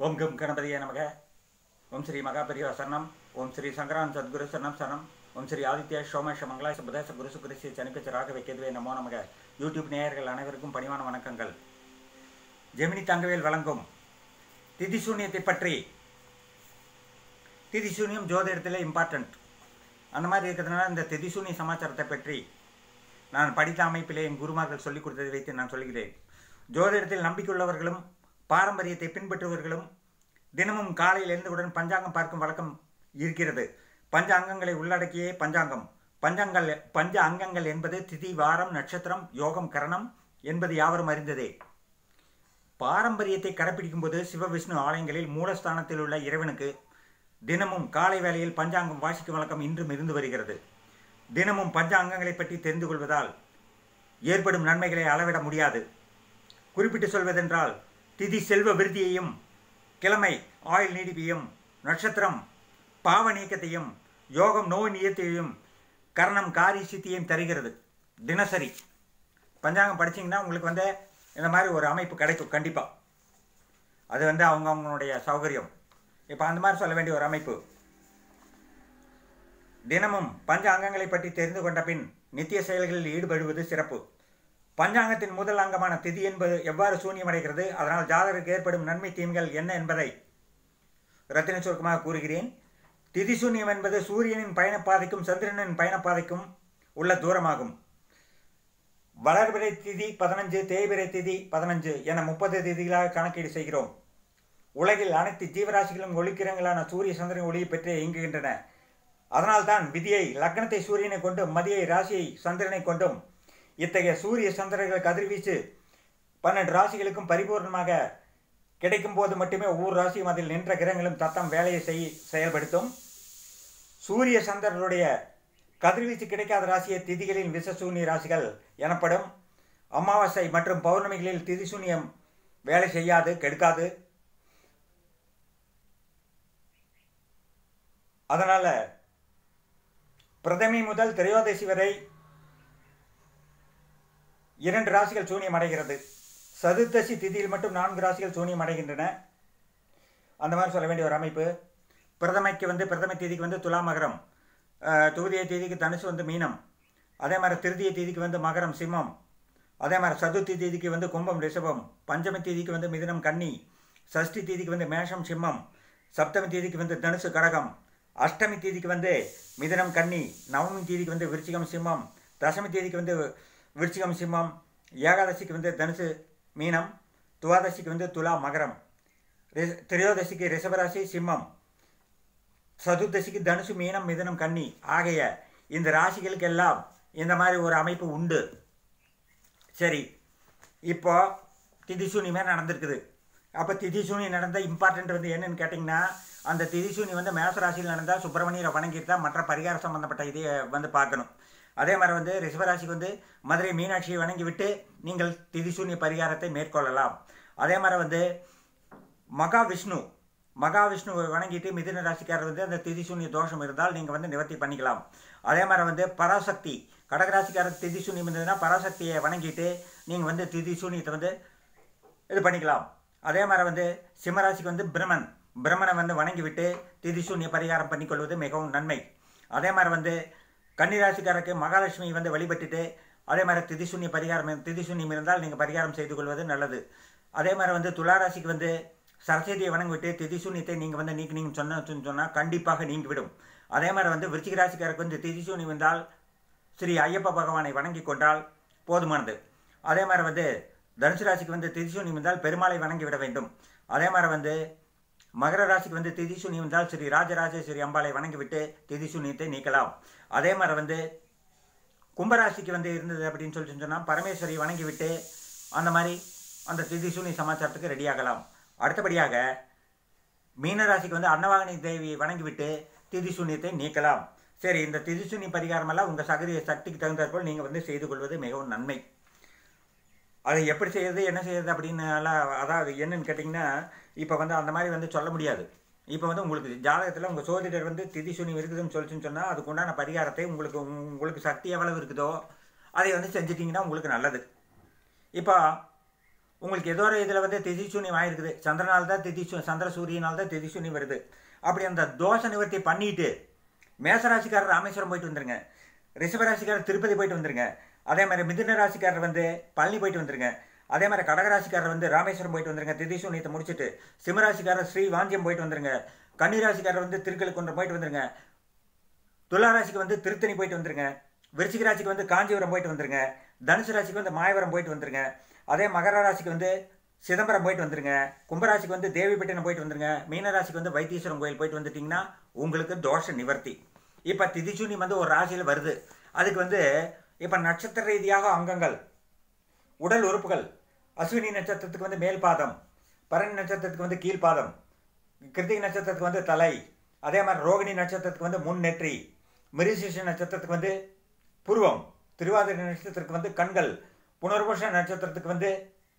ஓம் come கணபதியே நமக ஓம் ஸ்ரீ மகாபெரிய சரணம் ஓம் ஸ்ரீ சங்கரான் சத்குரு சரணம் சரணம் ஓம் ஸ்ரீ ஆதித்ய சோமேஷ மங்களாச புதேச குரு சுக்ரிசி சனிப்பச்ச ராக வைக்கதுவே நமோ நமக யூடியூப் நேயர்கள் அனைவருக்கும் பணிவான வணக்கங்கள் ஜெமினி தங்கவேல் வழங்கும் திதி சூன்யத்தை பற்றி திதி சூன்யம் ஜோதிடத்தில் இம்பார்ட்டன்ட் அந்த மாதிரி இருக்கிறதுனால இந்த திதி சூன்ய சமாச்சாரத்தை பற்றி நான் படித்த அமைப்பிலே என் குருமார்கள் சொல்லிக் கொடுத்ததை வைத்து நான் சொல்கிறேன் ஜோதிடத்தில் நம்பிக்கையுள்ளவர்களும் பாரம்பரியத்தை பின்பற்றுபவர்களும் தினமும் காலையில் எழுந்தவுடன் பஞ்சாங்கம் பார்க்கும் வழக்கம் இருக்கிறது பஞ்ச அங்கங்களை உள்ளடக்கியே பஞ்சாங்கம் பஞ்சங்கள் பஞ்ச அங்கங்கள் என்பது திதி வாரம் நட்சத்திரம் யோகம் கரணம் என்பது யாவரும் அறிந்ததே பாரம்பரியத்தை கடைப்பிடிக்கும் போது சிவ விஷ்ணு ஆலயங்களில் மூலஸ்தானத்தில் உள்ள இறைவனுக்கு தினமும் காலை வேளையில் பஞ்சாங்கம் வாசிக்கும் வழக்கம் இன்றும் இருந்து வருகிறது தினமும் பஞ்ச அங்கங்களை பற்றி தெரிந்து கொள்வதால் ஏற்படும் நன்மைகளை அளவிட முடியாது குறிப்பிட்டு சொல்வதென்றால் திதி செல்வ விருத்தியையும் கிழமை ஆயுள் நீடிப்பையும் நட்சத்திரம் பாவ நீக்கத்தையும் யோகம் நோய் நியத்தையும் கரணம் காரி சித்தியையும் தருகிறது தினசரி பஞ்சாங்கம் படிச்சீங்கன்னா உங்களுக்கு வந்து இந்த மாதிரி ஒரு அமைப்பு கிடைக்கும் கண்டிப்பாக அது வந்து அவங்க அவங்களுடைய சௌகரியம் இப்போ அந்த மாதிரி சொல்ல வேண்டிய ஒரு அமைப்பு தினமும் பஞ்ச அங்கங்களை பற்றி தெரிந்து கொண்ட பின் நித்திய செயல்களில் ஈடுபடுவது சிறப்பு பஞ்சாங்கத்தின் முதல் அங்கமான திதி என்பது எவ்வாறு சூன்யமடைகிறது அதனால் ஜாதகருக்கு ஏற்படும் நன்மை தீம்கள் என்ன என்பதை ரத்தின சுருக்கமாக கூறுகிறேன் திதி சூன்யம் என்பது சூரியனின் பயணப்பாதைக்கும் சந்திரனின் பயணப்பாதைக்கும் உள்ள தூரமாகும் வளர்பிறை திதி பதினஞ்சு தேய்பிறை திதி பதினஞ்சு என முப்பது திதிகளாக கணக்கீடு செய்கிறோம் உலகில் அனைத்து ஜீவராசிகளும் ஒளிக்கிரங்களான சூரிய சந்திரன் ஒளியை பெற்றே இயங்குகின்றன அதனால்தான் விதியை லக்னத்தை சூரியனை கொண்டும் மதியை ராசியை சந்திரனை கொண்டும் இத்தகைய சூரிய சந்திரர்கள் கதிர்வீச்சு பன்னெண்டு ராசிகளுக்கும் பரிபூர்ணமாக கிடைக்கும் போது மட்டுமே ஒவ்வொரு ராசியும் அதில் நின்ற கிரகங்களும் தத்தம் வேலையை செய் செயல்படுத்தும் சூரிய சந்திரனுடைய கதிர்வீச்சு கிடைக்காத ராசிய திதிகளின் விசசூன்ய ராசிகள் எனப்படும் அமாவாசை மற்றும் பௌர்ணமிகளில் திதிசூன்யம் வேலை செய்யாது கெடுக்காது அதனால பிரதமை முதல் திரையோதசி வரை இரண்டு ராசிகள் சூனியம் அடைகிறது சதுர்த்தசி திதியில் மட்டும் நான்கு ராசிகள் சூனியம் அடைகின்றன அந்த மாதிரி சொல்ல வேண்டிய ஒரு அமைப்பு பிரதமைக்கு வந்து பிரதமை தேதிக்கு வந்து துலா மகரம் துதிய தேதிக்கு தனுசு வந்து மீனம் அதே மாதிரி திருதிய தேதிக்கு வந்து மகரம் சிம்மம் அதே மாதிரி சதுர்த்தி தேதிக்கு வந்து கும்பம் ரிஷபம் பஞ்சமி தேதிக்கு வந்து மிதுனம் கன்னி சஷ்டி தேதிக்கு வந்து மேஷம் சிம்மம் சப்தமி தேதிக்கு வந்து தனுசு கடகம் அஷ்டமி தேதிக்கு வந்து மிதுனம் கன்னி நவமி தேதிக்கு வந்து விருச்சிகம் சிம்மம் தசமி தேதிக்கு வந்து விருச்சிகம் சிம்மம் ஏகாதசிக்கு வந்து தனுசு மீனம் துவாதசிக்கு வந்து துலா மகரம் திரையோதசிக்கு ரிஷபராசி சிம்மம் சதுர்தசிக்கு தனுசு மீனம் மிதனம் கன்னி ஆகிய இந்த ராசிகளுக்கு எல்லாம் இந்த மாதிரி ஒரு அமைப்பு உண்டு சரி இப்போ திதிசூனியமே நடந்திருக்குது அப்போ திதிசூனி நடந்த இம்பார்ட்டன்ட் வந்து என்னன்னு கேட்டிங்கன்னா அந்த திதிசூனி வந்து மேச ராசியில் நடந்தால் சுப்பிரமணியரை வணங்கிட்டு தான் மற்ற பரிகார சம்பந்தப்பட்ட இதை வந்து பார்க்கணும் அதே மாதிரி வந்து ரிஷபராசிக்கு வந்து மதுரை மீனாட்சியை வணங்கி விட்டு நீங்கள் திதிசூன்ய பரிகாரத்தை மேற்கொள்ளலாம் அதே மாதிரி வந்து மகாவிஷ்ணு மகாவிஷ்ணுவை வணங்கிட்டு மிதுன ராசிக்காரர் வந்து அந்த திதிசூன்ய தோஷம் இருந்தால் நீங்கள் வந்து நிவர்த்தி பண்ணிக்கலாம் அதே மாதிரி வந்து பராசக்தி கடகராசிக்காரர் திதிசூன்யம் இருந்ததுன்னா பராசக்தியை வணங்கிட்டு நீங்கள் வந்து திதிசூன்யத்தை வந்து இது பண்ணிக்கலாம் அதே மாதிரி வந்து சிம்மராசிக்கு வந்து பிரம்மன் பிரம்மனை வந்து வணங்கி விட்டு திதிசூன்ய பரிகாரம் பண்ணிக்கொள்வது மிகவும் நன்மை அதே மாதிரி வந்து கன்னிராசிக்காரருக்கு மகாலட்சுமி வந்து வழிபட்டுட்டு அதே மாதிரி திதிசூன்ய பரிகாரம் திதிசூன்யம் இருந்தால் நீங்கள் பரிகாரம் செய்து கொள்வது நல்லது அதே மாதிரி வந்து துளாராசிக்கு வந்து சரஸ்வதியை வணங்கிவிட்டு திதிசூன்யத்தை நீங்கள் வந்து நீக்கினீங்கன்னு சொன்ன சொன்னால் கண்டிப்பாக நீங்கிவிடும் அதே மாதிரி வந்து விருச்சிக ராசிக்காரருக்கு வந்து திதிசூன்யம் இருந்தால் ஸ்ரீ ஐயப்ப பகவானை வணங்கி கொண்டால் போதுமானது அதே மாதிரி வந்து தனுசு ராசிக்கு வந்து திதிசூன்யம் இருந்தால் பெருமாளை வணங்கி விட வேண்டும் அதே மாதிரி வந்து மகர ராசிக்கு வந்து திதிசூன்யம் இருந்தால் ஸ்ரீ ராஜராஜேஸ்வரி அம்பாளை வணங்கிவிட்டு திதிசூன்யத்தை நீக்கலாம் அதே மாதிரி வந்து கும்பராசிக்கு வந்து இருந்தது அப்படின்னு சொல்லி சொன்னால் பரமேஸ்வரி வணங்கி விட்டு அந்த மாதிரி அந்த திதிசூனி சமாச்சாரத்துக்கு ரெடியாகலாம் அடுத்தபடியாக மீனராசிக்கு வந்து அன்னவாகனி தேவியை வணங்கிவிட்டு திதிசூன்யத்தை நீக்கலாம் சரி இந்த திதிசூனி பரிகாரமெல்லாம் உங்கள் சகரிய சக்திக்கு தகுந்தாற்போல் நீங்கள் வந்து செய்து கொள்வது மிகவும் நன்மை அதை எப்படி செய்யறது என்ன செய்யறது அப்படின்னு எல்லாம் அதாவது என்னன்னு கேட்டிங்கன்னா இப்போ வந்து அந்த மாதிரி வந்து சொல்ல முடியாது இப்போ வந்து உங்களுக்கு ஜாதகத்தில் உங்கள் சோதிடர் வந்து திதிசூனி இருக்குதுன்னு சொல்லிச்சுன்னு சொன்னால் அதுக்கு உண்டான பரிகாரத்தை உங்களுக்கு உங்களுக்கு சக்தி எவ்வளவு இருக்குதோ அதை வந்து செஞ்சிட்டிங்கன்னா உங்களுக்கு நல்லது இப்போ உங்களுக்கு ஏதோ ஒரு இதில் வந்து திதி சூன்யம் ஆயிருக்குது சந்திரனால் தான் திதி சூ- சந்திர சூரியனால் தான் திதி சூன்யம் வருது அப்படி அந்த தோஷ நிவர்த்தி பண்ணிட்டு மேசராசிக்காரர் ராமேஸ்வரம் போயிட்டு வந்துருங்க ரிஷபராசிக்காரர் திருப்பதி போயிட்டு வந்துருங்க அதே மாதிரி மிதுன ராசிக்காரர் வந்து பழனி போயிட்டு வந்துருங்க அதே மாதிரி கடகராசிக்காரர் வந்து ராமேஸ்வரம் போயிட்டு வந்துருங்க திதி சூன்யத்தை முடிச்சுட்டு சிம்மராசிக்காரர் ஸ்ரீ வாஞ்சியம் போயிட்டு வந்துருங்க கன்னிராசிக்காரர் வந்து திருக்கழுக்குன்றம் போயிட்டு வந்துருங்க துளாராசிக்கு வந்து திருத்தணி போயிட்டு வந்துருங்க விருச்சிக ராசிக்கு வந்து காஞ்சிபுரம் போயிட்டு வந்துருங்க தனுசு ராசிக்கு வந்து மாயவரம் போயிட்டு வந்துருங்க அதே மகர ராசிக்கு வந்து சிதம்பரம் போயிட்டு வந்துருங்க கும்பராசிக்கு வந்து தேவிப்பட்டினம் போயிட்டு வந்துருங்க மீனராசிக்கு வந்து வைத்தீஸ்வரம் கோயில் போயிட்டு வந்துட்டீங்கன்னா உங்களுக்கு தோஷ நிவர்த்தி இப்போ திதிசூன்யம் வந்து ஒரு ராசியில் வருது அதுக்கு வந்து இப்போ நட்சத்திர ரீதியாக அங்கங்கள் உடல் உறுப்புகள் அஸ்வினி நட்சத்திரத்துக்கு வந்து மேல் பாதம் பரணி நட்சத்திரத்துக்கு வந்து கீழ்பாதம் கிருத்திகை நட்சத்திரத்துக்கு வந்து தலை அதே மாதிரி ரோகிணி நட்சத்திரத்துக்கு வந்து முன் நெற்றி மிருசேஷ நட்சத்திரத்துக்கு வந்து புருவம் திருவாதிரை நட்சத்திரத்துக்கு வந்து கண்கள் புனர்பூஷ நட்சத்திரத்துக்கு வந்து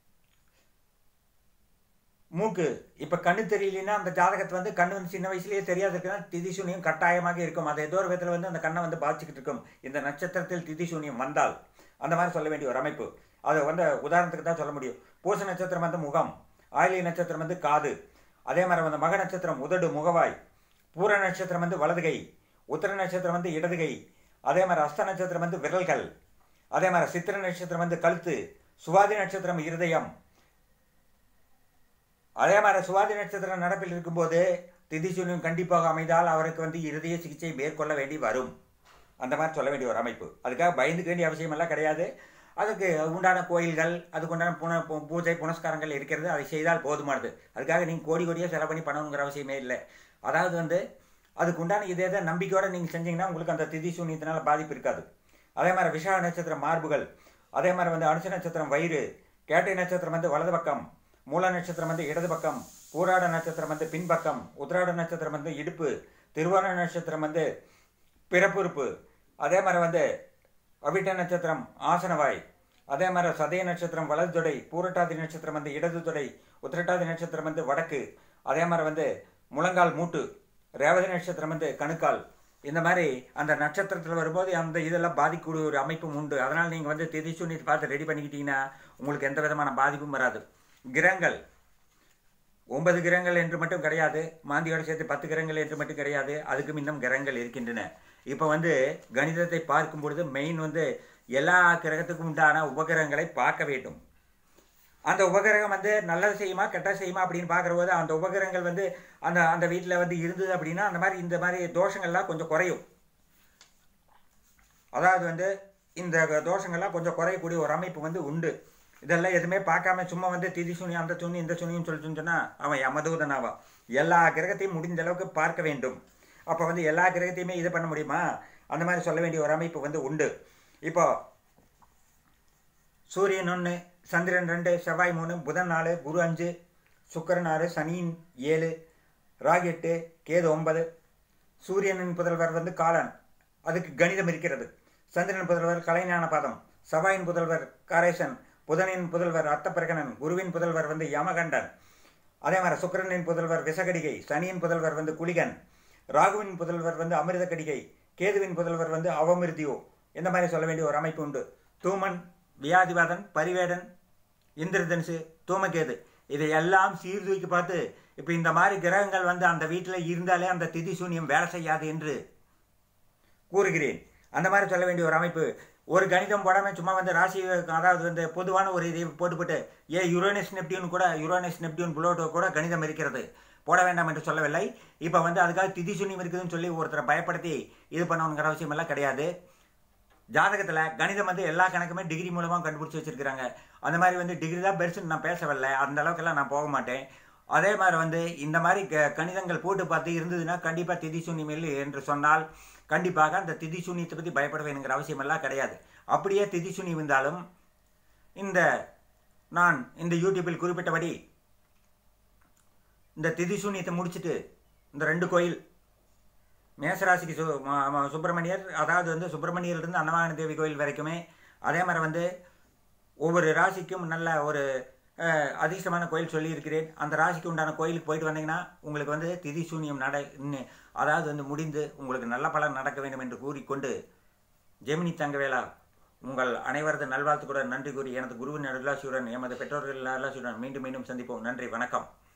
மூக்கு இப்போ கண்ணு தெரியலனா அந்த ஜாதகத்தை வந்து கண்ணு வந்து சின்ன வயசுலயே தெரியாது இருக்குன்னா திதிசூன்யம் கட்டாயமாக இருக்கும் அது ஏதோ ஒரு விதத்தில் வந்து அந்த கண்ணை வந்து பாதிச்சுக்கிட்டு இருக்கும் இந்த நட்சத்திரத்தில் திதிசூன்யம் வந்தால் அந்த மாதிரி சொல்ல வேண்டிய ஒரு அமைப்பு அதை வந்து உதாரணத்துக்கு தான் சொல்ல முடியும் பூச நட்சத்திரம் வந்து முகம் ஆயிலி நட்சத்திரம் வந்து காது அதே மாதிரி வந்து மக நட்சத்திரம் உதடு முகவாய் பூர நட்சத்திரம் வந்து வலது கை உத்தர நட்சத்திரம் வந்து இடது கை அதே மாதிரி அஸ்த நட்சத்திரம் வந்து விரல்கள் அதே மாதிரி சித்திர நட்சத்திரம் வந்து கழுத்து சுவாதி நட்சத்திரம் இருதயம் அதே மாதிரி சுவாதி நட்சத்திரம் நடப்பில் இருக்கும்போது திதிசூன்யம் கண்டிப்பாக அமைந்தால் அவருக்கு வந்து இருதய சிகிச்சை மேற்கொள்ள வேண்டி வரும் அந்த மாதிரி சொல்ல வேண்டிய ஒரு அமைப்பு அதுக்காக பயந்துக்க வேண்டிய அவசியம் எல்லாம் கிடையாது அதுக்கு உண்டான கோயில்கள் அதுக்கு உண்டான புன பூ- பூஜை புனஸ்காரங்கள் இருக்கிறது அதை செய்தால் போதுமானது அதுக்காக நீங்கள் கோடி கோடியாக செலவு பண்ணி பண்ணணுங்கிற அவசியமே இல்லை அதாவது வந்து அதுக்கு உண்டான இதே தான் நம்பிக்கையோடு நீங்கள் செஞ்சீங்கன்னா உங்களுக்கு அந்த திதி சூன்யத்தினால பாதிப்பு இருக்காது அதே மாதிரி விஷாக நட்சத்திரம் மார்புகள் அதே மாதிரி வந்து அனுச நட்சத்திரம் வயிறு கேட்டை நட்சத்திரம் வந்து வலது பக்கம் மூல நட்சத்திரம் வந்து இடது பக்கம் பூராட நட்சத்திரம் வந்து பின்பக்கம் உத்திராட நட்சத்திரம் வந்து இடுப்பு திருவோண நட்சத்திரம் வந்து பிறப்புறுப்பு அதே மாதிரி வந்து அவிட்ட நட்சத்திரம் ஆசனவாய் அதே மாதிரி சதய நட்சத்திரம் வலது தொடை பூரட்டாதி நட்சத்திரம் வந்து இடது தொடை உத்திரட்டாதி நட்சத்திரம் வந்து வடக்கு அதே மாதிரி வந்து முழங்கால் மூட்டு ரேவதி நட்சத்திரம் வந்து கணுக்கால் இந்த மாதிரி அந்த நட்சத்திரத்தில் வரும்போது அந்த இதெல்லாம் பாதிக்கக்கூடிய ஒரு அமைப்பும் உண்டு அதனால் நீங்கள் வந்து திதி சூன்யத்தை பார்த்து ரெடி பண்ணிக்கிட்டீங்கன்னா உங்களுக்கு எந்த விதமான பாதிப்பும் வராது கிரகங்கள் ஒன்பது கிரகங்கள் என்று மட்டும் கிடையாது மாந்தியோடு சேர்த்து பத்து கிரகங்கள் என்று மட்டும் கிடையாது அதுக்கும் இன்னும் கிரகங்கள் இருக்கின்றன இப்போ வந்து கணிதத்தை பார்க்கும் பொழுது மெயின் வந்து எல்லா கிரகத்துக்கும் உண்டான உபகிரகங்களை பார்க்க வேண்டும் அந்த உபகிரகம் வந்து நல்லது செய்யுமா கெட்டது செய்யுமா அப்படின்னு பார்க்குற போது அந்த உபகிரகங்கள் வந்து அந்த அந்த வீட்டில் வந்து இருந்தது அப்படின்னா அந்த மாதிரி இந்த மாதிரி தோஷங்கள்லாம் கொஞ்சம் குறையும் அதாவது வந்து இந்த தோஷங்கள்லாம் கொஞ்சம் குறையக்கூடிய ஒரு அமைப்பு வந்து உண்டு இதெல்லாம் எதுவுமே பார்க்காம சும்மா வந்து திதி சுனி அந்த சுனி இந்த சுனின்னு சொல்லிட்டு சொன்னா அவன் யமதூதனாவா எல்லா கிரகத்தையும் முடிந்த அளவுக்கு பார்க்க வேண்டும் அப்போ வந்து எல்லா கிரகத்தையுமே இது பண்ண முடியுமா அந்த மாதிரி சொல்ல வேண்டிய ஒரு அமைப்பு வந்து உண்டு இப்போ சூரியன் ஒன்று சந்திரன் ரெண்டு செவ்வாய் மூணு புதன் நாலு குரு அஞ்சு சுக்கிரன் ஆறு சனியின் ஏழு ராகு எட்டு கேது ஒன்பது சூரியனின் புதல்வர் வந்து காலன் அதுக்கு கணிதம் இருக்கிறது சந்திரன் புதல்வர் கலைஞான பாதம் செவ்வாயின் புதல்வர் காரேசன் புதனின் புதல்வர் அத்தப்பிரகணன் குருவின் புதல்வர் வந்து யமகண்டன் அதே மாதிரி சுக்கிரனின் புதல்வர் விசகடிகை சனியின் புதல்வர் வந்து குளிகன் ராகுவின் புதல்வர் வந்து அமிர்த கடிகை கேதுவின் புதல்வர் வந்து அவமிருதியோ இந்த மாதிரி சொல்ல வேண்டிய ஒரு அமைப்பு உண்டு தூமன் வியாதிவாதன் பரிவேடன் இந்திரதனுசு தூமகேது இதை எல்லாம் சீர்தூக்கி பார்த்து இப்போ இந்த மாதிரி கிரகங்கள் வந்து அந்த வீட்டில் இருந்தாலே அந்த திதி சூன்யம் வேலை செய்யாது என்று கூறுகிறேன் அந்த மாதிரி சொல்ல வேண்டிய ஒரு அமைப்பு ஒரு கணிதம் போடாமல் சும்மா வந்து ராசி அதாவது வந்து பொதுவான ஒரு இதை போட்டுவிட்டு ஏ யுரோனஸ் நெப்டியூன் கூட யுரோனஸ் நெப்டியூன் புளோட்டோ கூட கணிதம் இருக்கிறது போட வேண்டாம் என்று சொல்லவில்லை இப்போ வந்து அதுக்காக திதி சூன்யம் இருக்குதுன்னு சொல்லி ஒருத்தரை பயப்படுத்தி இது பண்ணணுங்கிற அவசியம் எல்லாம் கிடையாது ஜாதகத்தில் கணிதம் வந்து எல்லா கணக்குமே டிகிரி மூலமாக கண்டுபிடிச்சி வச்சிருக்கிறாங்க அந்த மாதிரி வந்து டிகிரி தான் பெருசுன்னு நான் பேசவில்லை அந்த அளவுக்கெல்லாம் நான் போக மாட்டேன் அதே மாதிரி வந்து இந்த மாதிரி க கணிதங்கள் போட்டு பார்த்து இருந்ததுன்னா கண்டிப்பாக திதி சூன்யம் இல்லை என்று சொன்னால் கண்டிப்பாக அந்த திதி சூன்யத்தை பற்றி பயப்பட வேணுங்கிற அவசியம் எல்லாம் கிடையாது அப்படியே திதி சூன்யம் இருந்தாலும் இந்த நான் இந்த யூடியூப்பில் குறிப்பிட்டபடி இந்த திதி சூன்யத்தை முடிச்சுட்டு இந்த ரெண்டு கோயில் மேசராசிக்கு சு ம- ம- சுப்பிரமணியர் அதாவது வந்து சுப்பிரமணியர்லேருந்து அன்னவான தேவி கோயில் வரைக்குமே அதே மாதிரி வந்து ஒவ்வொரு ராசிக்கும் நல்ல ஒரு அஹ், அதிர்ஷ்டமான கோயில் சொல்லியிருக்கிறேன் அந்த ராசிக்கு உண்டான கோயிலுக்கு போயிட்டு வந்தீங்கன்னா உங்களுக்கு வந்து திதி சூன்யம் நட இன்னும் அதாவது வந்து முடிந்து உங்களுக்கு நல்ல பலன் நடக்க வேண்டும் என்று கூறிக்கொண்டு ஜெமினி தங்கவேலா உங்கள் அனைவரது நல்வாழ்த்துக்குடன் நன்றி கூறி எனது குருவின் நல்லாசியுடன் எமது பெற்றோர்கள் நல்லாசியுடன் மீண்டும் மீண்டும் சந்திப்போம் நன்றி வணக்கம்